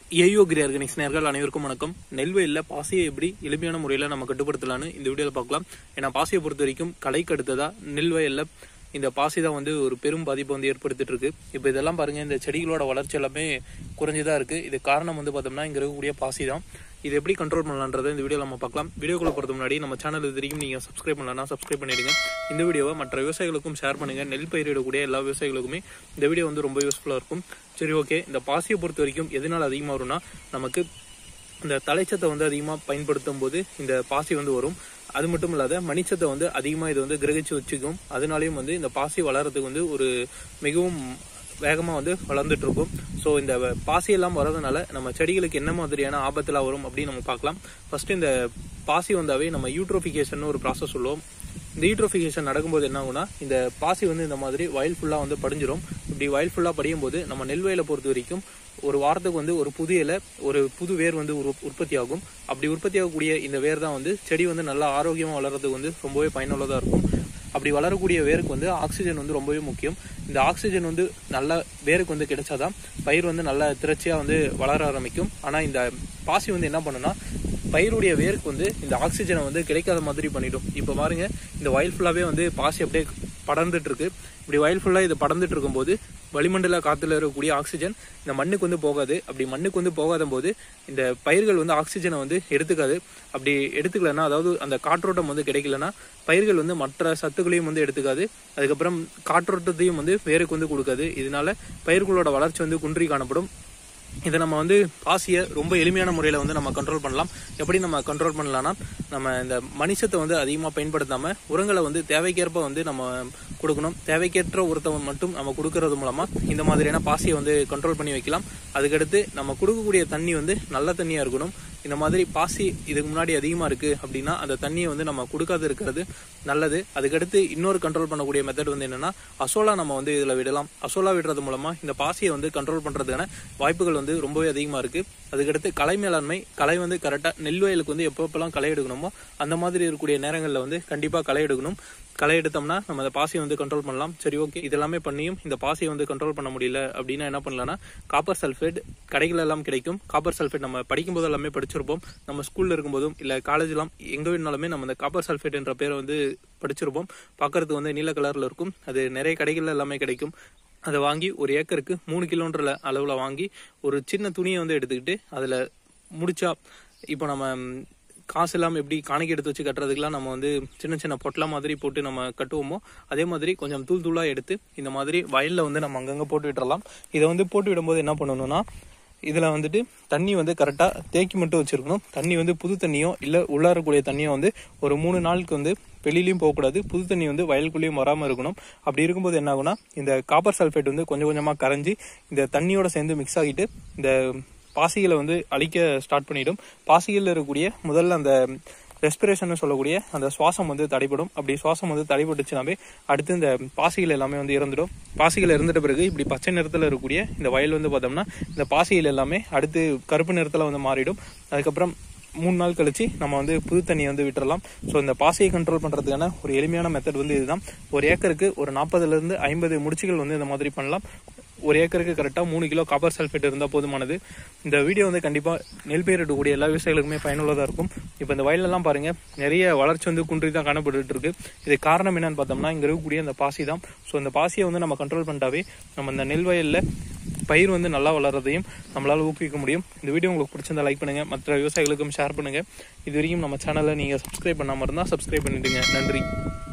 ஏயோ கிரி organics நேர்கள் அனைவருக்கும் வணக்கம் நெல்வயலில் பாசியை எப்படி எளிமையான முறையில் நம்ம கட்டுப்படுத்தலாம்னு இந்த வீடியோவில் பார்க்கலாம் ஏன்னா பாசியை பொறுத்த வரைக்கும் களைக்கு அடுத்ததா நெல்வயலில் இந்த பாசி தான் வந்து ஒரு பெரும் பாதிப்பை வந்து ஏற்படுத்திட்டு இருக்கு இப்போ இதெல்லாம் பாருங்க இந்த செடிகளோட வளர்ச்சி எல்லாமே குறைஞ்சுதான் இருக்கு இது காரணம் வந்து பார்த்தோம்னா இங்க இருக்கக்கூடிய பாசி தான் இது எப்படி கண்ட்ரோல் பண்ணலான்றதை இந்த வீடியோ நம்ம பார்க்கலாம் வீடியோக்குள்ள போகிறது முன்னாடி நம்ம சேனல் இது வரைக்கும் நீங்கள் சப்ஸ்கிரைப் பண்ணலன்னா சப்ஸ்கிரைப் பண்ணிடுங்க இந்த வீடியோவை மற்ற விவசாயிகளுக்கும் ஷேர் பண்ணுங்க நெல் பயிரிடக்கூடிய எல்லா விவசாயிகளுக்குமே இந்த வீடியோ வந்து ரொம்ப யூஸ்ஃபுல்லாக இருக்கும் சரி ஓகே இந்த பாசியை பொறுத்த வரைக்கும் எதனால் அதிகமாக வரும்னா நமக்கு இந்த தலைச்சத்தை வந்து அதிகமாக பயன்படுத்தும் போது இந்த பாசி வந்து வரும் அது மட்டும் இல்லாத மணிச்சத்தை வந்து அதிகமாக இது வந்து கிரகிச்சு வச்சுக்கும் அதனாலையும் வந்து இந்த பாசி வளர்றதுக்கு வந்து ஒரு மிகவும் வேகமாக வந்து வளர்ந்துட்டு இருக்கும் ஸோ இந்த பாசி எல்லாம் வர்றதுனால நம்ம செடிகளுக்கு என்ன மாதிரியான ஆபத்துலாம் வரும் அப்படின்னு நம்ம பார்க்கலாம் ஃபர்ஸ்ட் இந்த பாசி வந்தாவே நம்ம யூட்ரோஃபிகேஷன் ஒரு ப்ராசஸ் சொல்லுவோம் இந்த யூட்ரோஃபிகேஷன் நடக்கும்போது என்ன ஆகும்னா இந்த பாசி வந்து இந்த மாதிரி வயல் ஃபுல்லாக வந்து படிஞ்சிரும் இப்படி வயல் ஃபுல்லாக படியும் போது நம்ம நெல் வயலை பொறுத்த வரைக்கும் ஒரு வாரத்துக்கு வந்து ஒரு புது இலை ஒரு புது வேர் வந்து உரு உற்பத்தி ஆகும் அப்படி உற்பத்தி ஆகக்கூடிய இந்த வேர் தான் வந்து செடி வந்து நல்லா ஆரோக்கியமாக வளர்றதுக்கு வந்து ரொம்பவே பயனுள்ளதாக இருக்கும் அப்படி வளரக்கூடிய வேருக்கு வந்து ஆக்சிஜன் வந்து ரொம்பவே முக்கியம் இந்த ஆக்சிஜன் வந்து நல்ல வேருக்கு வந்து கிடைச்சாதான் பயிர் வந்து நல்ல திரட்சியாக வந்து வளர ஆரம்பிக்கும் ஆனால் இந்த பாசி வந்து என்ன பண்ணுன்னா பயிருடைய வேருக்கு வந்து இந்த ஆக்சிஜனை வந்து கிடைக்காத மாதிரி பண்ணிடும் இப்போ பாருங்க இந்த வயல் ஃபுல்லாகவே வந்து பாசி அப்படியே படர்ந்துட்டு இருக்கு இப்படி வயல் ஃபுல்லாக இது படர்ந்துட்டு இருக்கும்போது வளிமண்டல காத்துல இருக்கக்கூடிய ஆக்சிஜன் இந்த மண்ணுக்கு வந்து போகாது அப்படி மண்ணுக்கு வந்து போகாத போது இந்த பயிர்கள் வந்து ஆக்சிஜனை வந்து எடுத்துக்காது அப்படி எடுத்துக்கலன்னா அதாவது அந்த காற்றோட்டம் வந்து கிடைக்கலன்னா பயிர்கள் வந்து மற்ற சத்துக்களையும் வந்து எடுத்துக்காது அதுக்கப்புறம் காற்றோட்டத்தையும் வந்து வேருக்கு வந்து கொடுக்காது இதனால பயிர்களோட வளர்ச்சி வந்து குன்றி காணப்படும் இதை நம்ம வந்து பாசியை ரொம்ப எளிமையான முறையில் வந்து நம்ம கண்ட்ரோல் பண்ணலாம் எப்படி நம்ம கண்ட்ரோல் பண்ணலாம்னா நம்ம இந்த மனுஷத்தை வந்து அதிகமாக பயன்படுத்தாம உரங்களை வந்து தேவைக்கேற்ப வந்து நம்ம கொடுக்கணும் தேவைக்கேற்ற உரத்தை மட்டும் நம்ம கொடுக்கறது மூலமா இந்த மாதிரியான பாசியை வந்து கண்ட்ரோல் பண்ணி வைக்கலாம் அதுக்கடுத்து நம்ம கொடுக்கக்கூடிய தண்ணி வந்து நல்ல தண்ணியா இருக்கணும் இந்த மாதிரி பாசி இதுக்கு முன்னாடி அதிகமாக இருக்கு அப்படின்னா அந்த தண்ணியை வந்து நம்ம கொடுக்காது இருக்கிறது நல்லது அதுக்கடுத்து இன்னொரு கண்ட்ரோல் பண்ணக்கூடிய மெத்தட் வந்து என்னன்னா அசோலா நம்ம வந்து இதில் விடலாம் அசோலா விடுறது மூலமா இந்த பாசியை வந்து கண்ட்ரோல் பண்றதுக்கான வாய்ப்புகள் வந்து ரொம்பவே அதிகமாக இருக்கு அதுக்கடுத்து களை மேலாண்மை களை வந்து கரெக்டாக நெல் வயலுக்கு வந்து எப்பப்பெல்லாம் களை எடுக்கணுமோ அந்த மாதிரி இருக்கக்கூடிய நேரங்களில் வந்து கண்டிப்பாக களை எடுக்கணும் களை எடுத்தோம்னா நம்ம அந்த பாசியை வந்து கண்ட்ரோல் பண்ணலாம் சரி ஓகே இதெல்லாமே பண்ணியும் இந்த பாசியை வந்து கண்ட்ரோல் பண்ண முடியல அப்படின்னா என்ன பண்ணலாம்னா காப்பர் சல்ஃபேட் கடைகள் எல்லாம் கிடைக்கும் காப்பர் சல்ஃபேட் நம்ம படிக்கும்போது எல்லாமே படிச்சிருப்போம் நம்ம ஸ்கூல்ல இருக்கும்போதும் இல்ல காலேஜ்லாம் எங்க வேணாலுமே நம்ம இந்த காப்பர் சல்ஃபேட் என்ற பேரை வந்து படிச்சிருப்போம் பார்க்கறதுக்கு வந்து நீல கலர்ல இருக்கும் அது நிறைய கடைகள்ல எல்லாமே கிடைக்கும் அதை வாங்கி ஒரு ஏக்கருக்கு மூணு கிலோன்ற அளவுல வாங்கி ஒரு சின்ன துணியை வந்து எடுத்துக்கிட்டு அதுல முடிச்சா இப்போ நம்ம காசு எல்லாம் எப்படி காணிக்கை எடுத்து வச்சு கட்டுறதுக்கெல்லாம் நம்ம வந்து சின்ன சின்ன பொட்டலா மாதிரி போட்டு நம்ம கட்டுவோமோ அதே மாதிரி கொஞ்சம் தூள் தூளா எடுத்து இந்த மாதிரி வயல்ல வந்து நம்ம அங்கங்க போட்டு விட்டுறலாம் இதை வந்து போட்டு விடும்போது என்ன பண்ணணும்னா இதுல வந்துட்டு தண்ணி வந்து கரெக்டா தேக்கி மட்டும் வச்சிருக்கணும் தண்ணி வந்து புது தண்ணியோ இல்ல உள்ளாரக்கூடிய தண்ணியோ வந்து ஒரு மூணு நாளுக்கு வந்து வெளியிலயும் போகக்கூடாது புது தண்ணி வந்து வயலுக்குள்ளேயும் வராம இருக்கணும் அப்படி இருக்கும்போது என்ன ஆகும்னா இந்த காப்பர் சல்ஃபேட் வந்து கொஞ்சம் கொஞ்சமா கரைஞ்சி இந்த தண்ணியோட சேர்ந்து மிக்ஸ் ஆகிட்டு இந்த பாசிகளை வந்து அழிக்க ஸ்டார்ட் பண்ணிடும் பாசிகளில் இருக்கக்கூடிய முதல்ல அந்த ரெஸ்பிரேஷன் சொல்லக்கூடிய அந்த சுவாசம் வந்து தடைப்படும் அப்படி சுவாசம் வந்து தடைப்பட்டுச்சுனாவே அடுத்து இந்த பாசிகள் எல்லாமே வந்து இறந்துடும் பாசிகள் இறந்துட்ட பிறகு இப்படி பச்சை நிறத்தில் இருக்கக்கூடிய இந்த வயல் வந்து பார்த்தோம்னா இந்த பாசிகள் எல்லாமே அடுத்து கருப்பு நிறத்தில் வந்து மாறிடும் அதுக்கப்புறம் மூணு நாள் கழிச்சு நம்ம வந்து புது தண்ணியை வந்து விட்டுறலாம் ஸோ இந்த பாசியை கண்ட்ரோல் பண்ணுறதுக்கான ஒரு எளிமையான மெத்தட் வந்து இதுதான் ஒரு ஏக்கருக்கு ஒரு நாற்பதுலேருந்து ஐம்பது முடிச்சுகள் வந்து இந்த மாதிரி பண்ணலாம் ஒரு ஏக்கருக்கு கரெக்டாக மூணு கிலோ காப்பர் சல்ஃபேட் இருந்தால் போதுமானது இந்த வீடியோ வந்து கண்டிப்பாக நெல் பயிரிடக்கூடிய எல்லா விவசாயிகளுக்குமே பயனுள்ளதாக இருக்கும் இப்போ இந்த வயலெல்லாம் பாருங்க நிறைய வளர்ச்சி வந்து குன்றி தான் காணப்பட்டு இருக்கு இது காரணம் என்னன்னு பார்த்தோம்னா இங்கே இருக்கக்கூடிய இந்த பாசி தான் ஸோ இந்த பாசியை வந்து நம்ம கண்ட்ரோல் பண்ணிட்டாவே நம்ம இந்த நெல் வயலில் பயிர் வந்து நல்லா வளர்றதையும் நம்மளால ஊக்குவிக்க முடியும் இந்த வீடியோ உங்களுக்கு பிடிச்சிருந்தா லைக் பண்ணுங்க மற்ற விவசாயிகளுக்கும் ஷேர் பண்ணுங்க இது வரைக்கும் நம்ம சேனலை நீங்க சப்ஸ்கிரைப் பண்ணாம இருந்தா சப்ஸ்கிரைப் பண்ணிடுங்க நன்றி